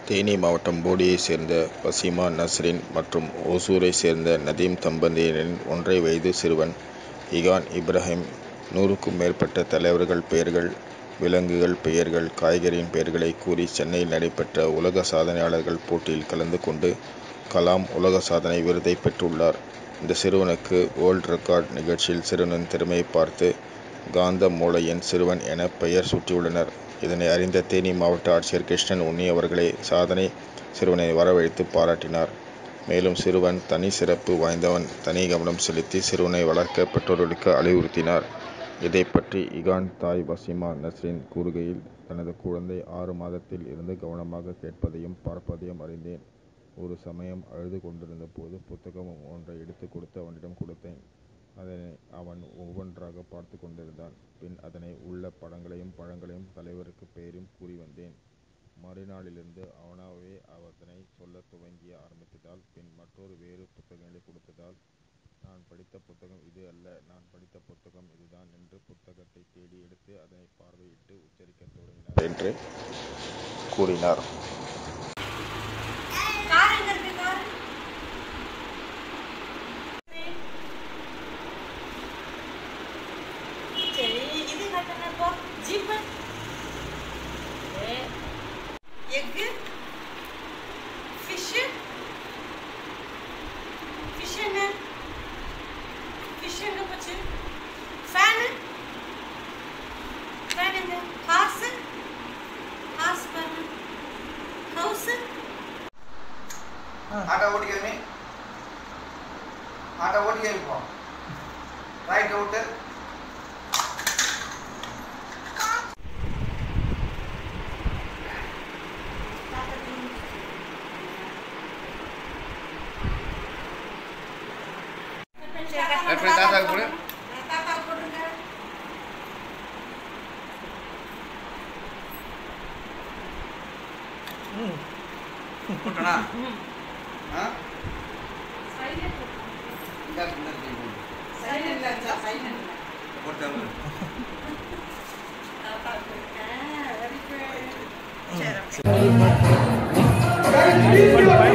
தேனி மாவட்டம் போடியைச் சேர்ந்த வசீமா நஸ்ரின் மற்றும் ஓசூரைச் சேர்ந்த நதீம் தம்பதியினரின் ஒன்றரை வயது சிறுவன் இகான் இப்ராஹிம் நூறுக்கும் மேற்பட்ட தலைவர்கள் பெயர்கள் விலங்குகள் பெயர்கள் காய்கறியின் பெயர்களை கூறி சென்னையில் நடைபெற்ற உலக சாதனையாளர்கள் போட்டியில் கலந்து கொண்டு கலாம் உலக சாதனை விருதை பெற்றுள்ளார். இந்த சிறுவனுக்கு வேர்ல்ட் ரெக்கார்ட் நிகழ்ச்சியில் சிறுவனின் திறமையை பார்த்து காந்த மூளையின் சிறுவன் என பெயர் சூட்டியுள்ளனர். இதனை அறிந்த தேனி மாவட்ட ஆட்சியர் கிருஷ்ணன் உன்னி அவர்களே சாதனை சிறுவனை வரவழைத்து பாராட்டினார். மேலும் சிறுவன் தனி சிறப்பு வாய்ந்தவன் தனி கவனம் செலுத்தி சிறுவனை வளர்க்க பெற்றோர்களுக்கு அறிவுறுத்தினார். இதைப்பற்றி இகான் தாய் வசீமா நஸ்ரின் கூறுகையில் தனது குழந்தை ஆறு மாதத்தில் இருந்து கவனமாக கேட்பதையும் பார்ப்பதையும் அறிந்தேன். ஒரு சமயம் அழுது கொண்டிருந்த போது புத்தகம் ஒன்றை எடுத்துக் கொடுத்து அவனிடம் கொடுத்தேன். அதனை அவன் ஒவ்வொன்றாக பார்த்துக் கொண்டிருந்தான். பின் அதனை உள்ள படங்களையும் பழங்களையும் தலைவருக்கு பெயரையும் கூறி வந்தேன். மறுநாளிலிருந்து அவனாகவே அதனை சொல்லத் துவங்க ஆரம்பித்ததால் பின் மற்றொரு வேறு புத்தகங்களை கொடுத்ததால் நான் படித்த புத்தகம் இது அல்ல நான் படித்த புத்தகம் இதுதான் என்று புத்தகத்தை தேடி எடுத்து அதனை பார்வையிட்டு உச்சரிக்கத் தொடங்கினார் என்று கூறினார். கார் எங்க இருக்கு கார் சரி இது கட்டண போ ஜீப் எக்கு ஃபிஷ் ஃபிஷ் என்ன ஃபிஷ் எங்க போச்சு ஃபேன் ஃபேன் எங்க ஹார்ஸ் ஹார்ஸ் பாருங்க ஹவுஸ் ಆಟ ಓಡಿಗೆ ಆಟ ಓಡಿಗೆ ಇಪ್ಪ ರೈಟ್ ಔಟ್ எப்படி தாத்தாக்கு போடு தாத்தாக்கு போடுங்க ಕೊಟ್ಟಣ சைலண்ட் ಇಂದ சைலண்ட் இல்ல சைலண்ட் ಕೊಡ್ತೇವೆ தாத்தாக்கு வெரி குட் சரி Bye.